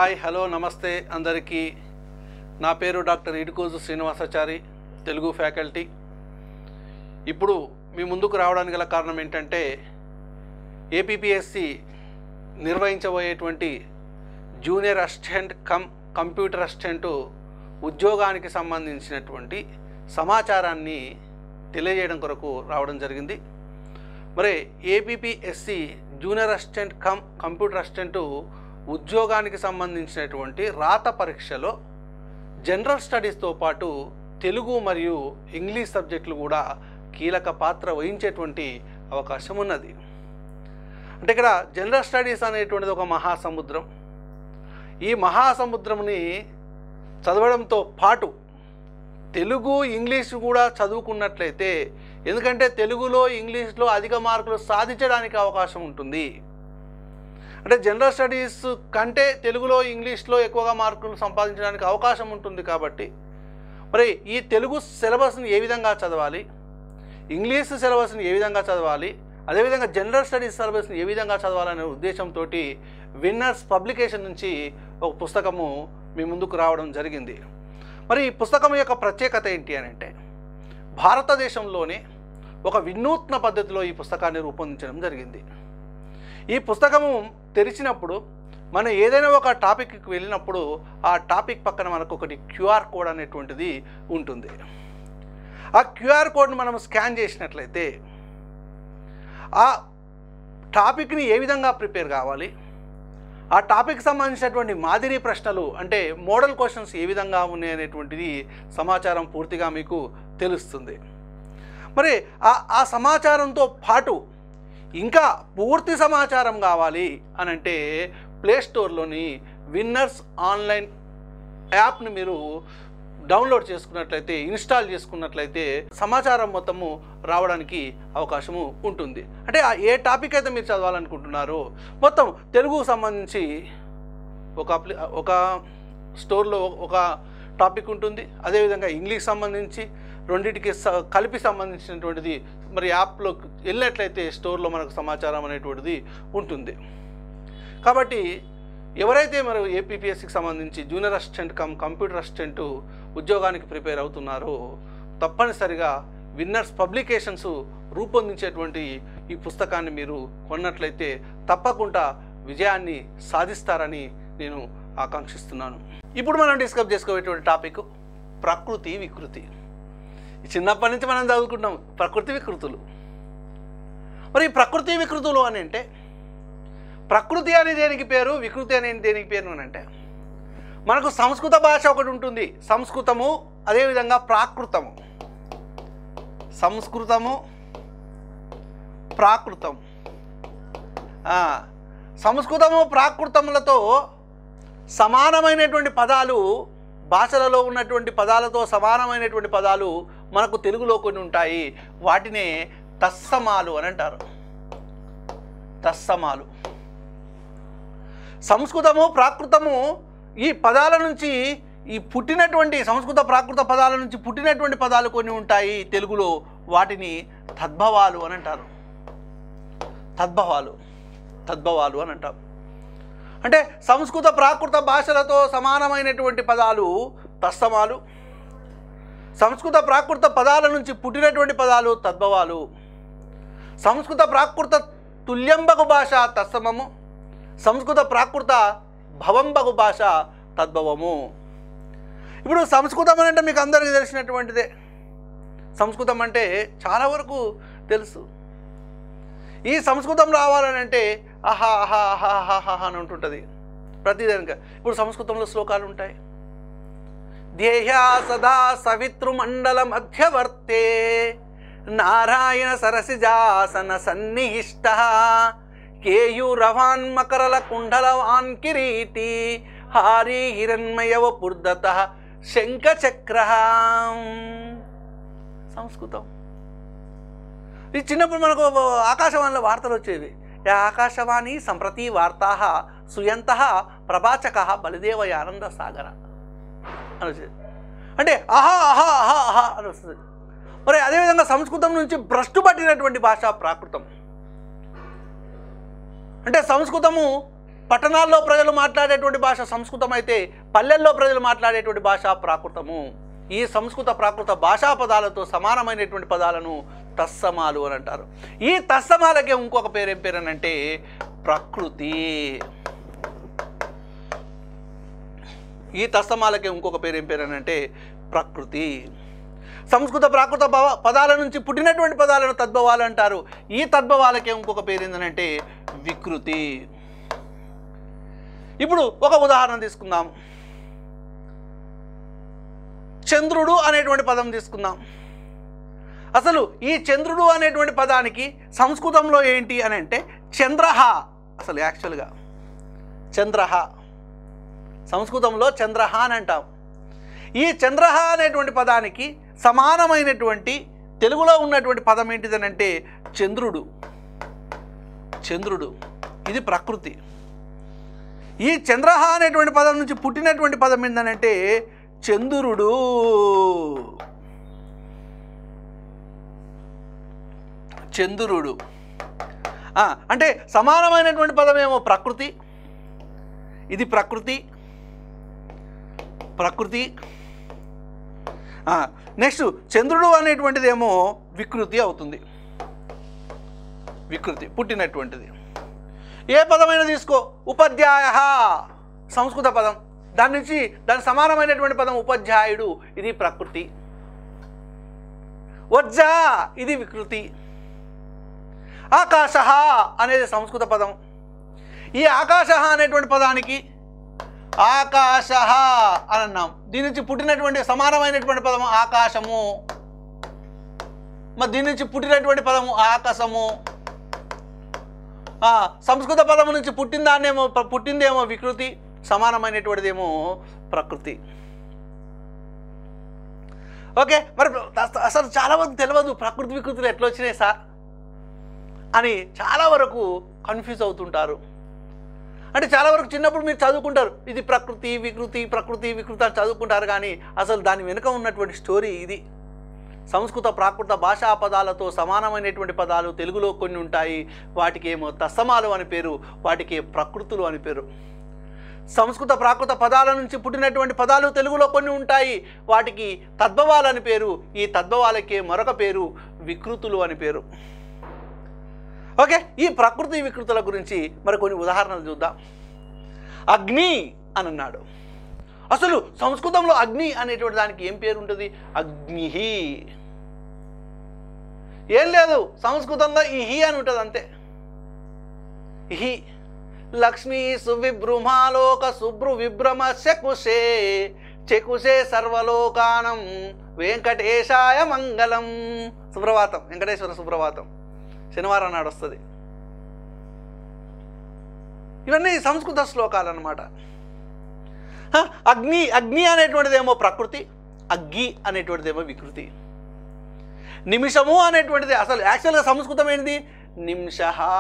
hi hello నమస్తే అందరికీ నా పేరు డాక్టర్ ఇడుకోజు శ్రీనివాసాచారి తెలుగు ఫ్యాకల్టీ ఇప్పుడు మీ ముందుకు రావడానికి గల కారణం ఏంటంటే ఏపీపీఎస్సి నిర్వహించబోయేటువంటి junior assistant cum computer assistant ఉద్యోగానికి సంబంధించినటువంటి సమాచారాన్ని తెలియజేయడం కొరకు రావడం జరిగింది మరి APPSC junior assistant cum computer assistant ఉద్యోగానికి సంబంధించినటువంటి రాత పరీక్షలో జనరల్ స్టడీస్తో పాటు తెలుగు మరియు ఇంగ్లీష్ సబ్జెక్టులు కూడా కీలక పాత్ర వహించేటువంటి అవకాశం ఉన్నది అంటే ఇక్కడ జనరల్ స్టడీస్ అనేటువంటిది ఒక మహాసముద్రం ఈ మహాసముద్రంని చదవడంతో పాటు తెలుగు ఇంగ్లీష్ కూడా చదువుకున్నట్లయితే ఎందుకంటే తెలుగులో ఇంగ్లీష్లో అధిక మార్కులు సాధించడానికి అవకాశం ఉంటుంది అంటే జనరల్ స్టడీస్ కంటే తెలుగులో ఇంగ్లీష్లో ఎక్కువగా మార్కులు సంపాదించడానికి అవకాశం ఉంటుంది కాబట్టి మరి ఈ తెలుగు సిలబస్ని ఏ విధంగా చదవాలి ఇంగ్లీష్ సిలబస్ని ఏ విధంగా చదవాలి అదేవిధంగా జనరల్ స్టడీస్ సిలబస్ని ఏ విధంగా చదవాలనే ఉద్దేశంతో విన్నర్స్ పబ్లికేషన్ నుంచి ఒక పుస్తకము మీ ముందుకు రావడం జరిగింది మరి ఈ పుస్తకం యొక్క ప్రత్యేకత ఏంటి అని అంటే భారతదేశంలోనే ఒక వినూత్న పద్ధతిలో ఈ పుస్తకాన్ని రూపొందించడం జరిగింది ఈ పుస్తకము తెరిచినప్పుడు మనం ఏదైనా ఒక టాపిక్కి వెళ్ళినప్పుడు ఆ టాపిక్ పక్కన మనకు ఒకటి క్యూఆర్ కోడ్ అనేటువంటిది ఉంటుంది ఆ క్యూఆర్ కోడ్ని మనం స్కాన్ చేసినట్లయితే ఆ టాపిక్ని ఏ విధంగా ప్రిపేర్ కావాలి ఆ టాపిక్ సంబంధించినటువంటి మాదిరి ప్రశ్నలు అంటే మోడల్ క్వశ్చన్స్ ఏ విధంగా ఉన్నాయి అనేటువంటిది సమాచారం పూర్తిగా మీకు తెలుస్తుంది మరి ఆ ఆ సమాచారంతో పాటు ఇంకా పూర్తి సమాచారం కావాలి అని అంటే ప్లే స్టోర్లోని విన్నర్స్ ఆన్లైన్ యాప్ని మీరు డౌన్లోడ్ చేసుకున్నట్లయితే ఇన్స్టాల్ చేసుకున్నట్లయితే సమాచారం మొత్తము రావడానికి అవకాశము ఉంటుంది అంటే ఆ ఏ టాపిక్ అయితే మీరు చదవాలనుకుంటున్నారో మొత్తం తెలుగుకు సంబంధించి ఒక అప్లి ఒక స్టోర్లో ఒక టాపిక్ ఉంటుంది అదేవిధంగా ఇంగ్లీష్ సంబంధించి రెండింటికి స- కలిపి సంబంధించినటువంటిది మరి యాప్లో వెళ్ళినట్లయితే స్టోర్లో మనకు సమాచారం అనేటువంటిది ఉంటుంది కాబట్టి ఎవరైతే మరి ఏపీపీఎస్సికి సంబంధించి junior assistant cum computer assistant ఉద్యోగానికి ప్రిపేర్ అవుతున్నారో తప్పనిసరిగా విన్నర్స్ పబ్లికేషన్స్ రూపొందించేటువంటి ఈ పుస్తకాన్ని మీరు కొన్నట్లయితే తప్పకుండా విజయాన్ని సాధిస్తారని నేను ఆకాంక్షిస్తున్నాను ఇప్పుడు మనం డిస్కస్ చేసుకోబోయేటువంటి టాపిక్ ప్రకృతి వికృతి ఈ చిన్నప్పటి నుంచి మనం చదువుకుంటాం ప్రకృతి వికృతులు మరి ఈ ప్రకృతి వికృతులు అని అంటే ప్రకృతి అనే దేనికి పేరు వికృతి అనే దేనికి పేరు అని అంటే మనకు సంస్కృత భాష ఒకటి ఉంటుంది సంస్కృతము అదేవిధంగా ప్రాకృతము సంస్కృతము ప్రాకృతం ఆ, సంస్కృతము ప్రాకృతములతో సమానమైనటువంటి పదాలు భాషలలో ఉన్నటువంటి పదాలతో సమానమైనటువంటి పదాలు మనకు తెలుగులో కొన్ని ఉంటాయి వాటినే తత్సమాలు అని అంటారు తత్సమాలు సంస్కృతము ప్రాకృతము ఈ పదాల నుంచి ఈ పుట్టినటువంటి సంస్కృత ప్రాకృత పదాల నుంచి పుట్టినటువంటి పదాలు కొన్ని ఉంటాయి తెలుగులో వాటిని తద్భవాలు అని అంటారు తద్భవాలు తద్భవాలు అని అంటారు అంటే సంస్కృత ప్రాకృత భాషలతో సమానమైనటువంటి పదాలు తత్సమాలు సంస్కృత ప్రాకృత పదాల నుంచి పుట్టినటువంటి పదాలు తద్భవాలు సంస్కృత ప్రాకృత తుల్యంబగు భాష తత్సమము సంస్కృత ప్రాకృత భవంబగు భాష తద్భవము ఇప్పుడు సంస్కృతం అని అంటే మీకు అందరికీ తెలిసినటువంటిదే సంస్కృతం అంటే చాలా వరకు తెలుసు ఈ సంస్కృతం రావాలని అంటే ఆహా ఆహా ఆహా ఆహా ఆహా అని ఉంటుంటుంది ప్రతిదానిక ఇప్పుడు సంస్కృతంలో శ్లోకాలు ఉంటాయి ధ్యేయా సదా సవితృమండల మధ్యవర్తే నారాయణ సరసిజాసన సన్నిహిష్ట కేయూరవాన్ మకరల కుండలవాన్ కిరీటి హారీ హిరణ్మయవ పుర్దత శంఖచక్ర సంస్కృతం ఇది చిన్నప్పుడు మనకు ఆకాశవాణిలో వార్తలు వచ్చేవి ఈ ఆకాశవాణి సంప్రతి వార్తా సుయంత ప్రభాచక బలిదేవ ఆనంద సాగర అని వచ్చేది అంటే ఆహా ఆహా ఆహా ఆహా అని వస్తుంది మరి అదేవిధంగా సంస్కృతం నుంచి భ్రష్టు పట్టినటువంటి భాష ప్రాకృతం అంటే సంస్కృతము పట్టణాల్లో ప్రజలు మాట్లాడేటువంటి భాష సంస్కృతం అయితే పల్లెల్లో ప్రజలు మాట్లాడేటువంటి భాష ప్రాకృతము ఈ సంస్కృత ప్రాకృత భాషా పదాలతో సమానమైనటువంటి పదాలను తత్సమాలు అని అంటారు ఈ తత్సమాలకే ఇంకొక పేరు ఏం పేరు అని అంటే ప్రకృతి ఈ తత్సమాలకే ఇంకొక పేరు ఏం పేరు అని అంటే ప్రకృతి సంస్కృత ప్రాకృత భవ పదాల నుంచి పుట్టినటువంటి పదాలను తద్భవాలు అంటారు ఈ తద్భవాలకే ఇంకొక పేరు ఏంటంటే వికృతి ఇప్పుడు ఒక ఉదాహరణ తీసుకుందాం చంద్రుడు అనేటువంటి పదం తీసుకుందాం అసలు ఈ చంద్రుడు అనేటువంటి పదానికి సంస్కృతంలో ఏంటి అని అంటే చంద్రహ అసలు యాక్చువల్గా చంద్రహ సంస్కృతంలో చంద్రహ అని అంటాం ఈ చంద్రహ అనేటువంటి పదానికి సమానమైనటువంటి తెలుగులో ఉన్నటువంటి పదం ఏంటిదని అంటే చంద్రుడు చంద్రుడు ఇది ప్రకృతి ఈ చంద్రహ అనేటువంటి పదం నుంచి పుట్టినటువంటి పదం ఏంటంటే చంద్రుడు చంద్రుడు ఆ, అంటే సమానమైనటువంటి పదమేమో ప్రకృతి ఇది ప్రకృతి ప్రకృతి నెక్స్ట్ చంద్రుడు అనేటువంటిదేమో వికృతి అవుతుంది వికృతి పుట్టినటువంటిది ఏ పదమైనా తీసుకో ఉపాధ్యాయ సంస్కృత పదం దాని నుంచి దాని సమానమైనటువంటి పదం ఉపాధ్యాయుడు ఇది ప్రకృతి వజ్జ ఇది వికృతి ఆకాశ అనేది సంస్కృత పదం ఈ ఆకాశ అనేటువంటి పదానికి ఆకాశ అని అన్నాం దీని నుంచి పుట్టినటువంటి సమానమైనటువంటి పదము ఆకాశము మరి దీని నుంచి పుట్టినటువంటి పదము ఆకాశము ఆ, సంస్కృత పదము నుంచి పుట్టిన దాన్నేమో ప- పుట్టిందేమో వికృతి సమానమైనటువంటిదేమో ప్రకృతి ఓకే మరి అస- అసలు చాలా వరకు తెలియదు ప్రకృతి వికృతులు ఎట్లా వచ్చినాయి సార్ అని చాలా వరకు కన్ఫ్యూజ్ అవుతుంటారు అంటే చాలా వరకు చిన్నప్పుడు మీరు చదువుకుంటారు ఇది ప్రకృతి వికృతి ప్రకృతి వికృతి అని చదువుకుంటారు కానీ అసలు దాని వెనుక ఉన్నటువంటి స్టోరీ ఇది సంస్కృత ప్రాకృత భాషా పదాలతో సమానమైనటువంటి పదాలు తెలుగులో కొన్ని ఉంటాయి వాటికి ఏమో తస్సమాలు అని పేరు వాటికి ప్రకృతులు అని పేరు సంస్కృత ప్రాకృత పదాల నుంచి పుట్టినటువంటి పదాలు తెలుగులో కొన్ని ఉంటాయి వాటికి తద్భవాలు అని పేరు ఈ తద్భవాలకే మరొక పేరు వికృతులు అని పేరు ఓకే ఈ ప్రకృతి వికృతుల గురించి మరి కొన్ని ఉదాహరణలు చూద్దాం అగ్ని అని అన్నాడు అసలు సంస్కృతంలో అగ్ని అనేటువంటి దానికి ఏం పేరు ఉంటుంది అగ్ని ఏం లేదు సంస్కృతంలో ఈ హి అని ఉంటుంది అంతే హి లక్ష్మీ సువిభ్రుమాలోక శుభ్రు విభ్రమ శకుశే చెకుశే సర్వలోకానం వెంకటేశాయ మంగళం సుప్రభాతం వెంకటేశ్వర సుప్రభాతం శనివారం నాడు వస్తుంది ఇవన్నీ సంస్కృత శ్లోకాలు అన్నమాట హ, అగ్ని అగ్ని అనేటువంటిదేమో ప్రకృతి అగ్గి అనేటువంటిదేమో వికృతి నిమిషము అనేటువంటిది అసలు యాక్చువల్గా సంస్కృతం ఏంటిది నిమిష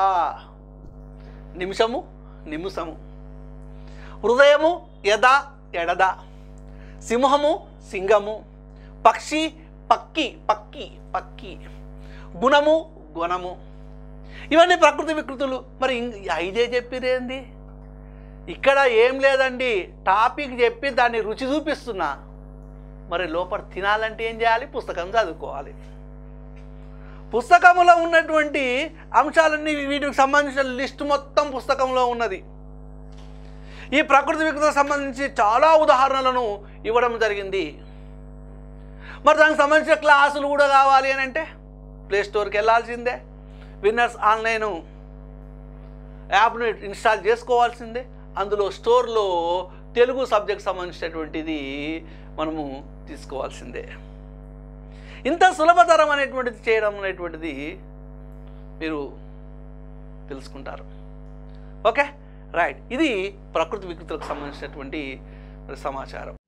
నిమిషము నిమిషము హృదయము యద ఎడద సింహము సింగము పక్షి పక్కి పక్కి పక్కి గుణము గుణము ఇవన్నీ ప్రకృతి వికృతులు మరి ఇం- ఈ ఐదే చెప్పిరేంది ఇక్కడ ఏం లేదండి టాపిక్ చెప్పి దాన్ని రుచి చూపిస్తున్నా మరి లోపల తినాలంటే ఏం చేయాలి పుస్తకం చదువుకోవాలి పుస్తకంలో ఉన్నటువంటి అంశాలన్నీ వీటికి సంబంధించిన లిస్ట్ మొత్తం పుస్తకంలో ఉన్నది ఈ ప్రకృతి వికృతికి సంబంధించి చాలా ఉదాహరణలను ఇవ్వడం జరిగింది మరి దానికి సంబంధించిన క్లాసులు కూడా కావాలి అని అంటే ప్లే స్టోర్కి వెళ్ళాల్సిందే విన్నర్స్ ఆన్లైన్ యాప్ను ఇన్స్టాల్ చేసుకోవాల్సిందే అందులో స్టోర్లో తెలుగు సబ్జెక్ట్ సంబంధించినటువంటిది మనము తీసుకోవాల్సిందే ఇంత సులభతరం అనేటువంటిది చేయడం అనేటువంటిది మీరు తెలుసుకుంటారు ఓకే రైట్ ఇది ప్రకృతి వికృతులకు సంబంధించినటువంటి సమాచారం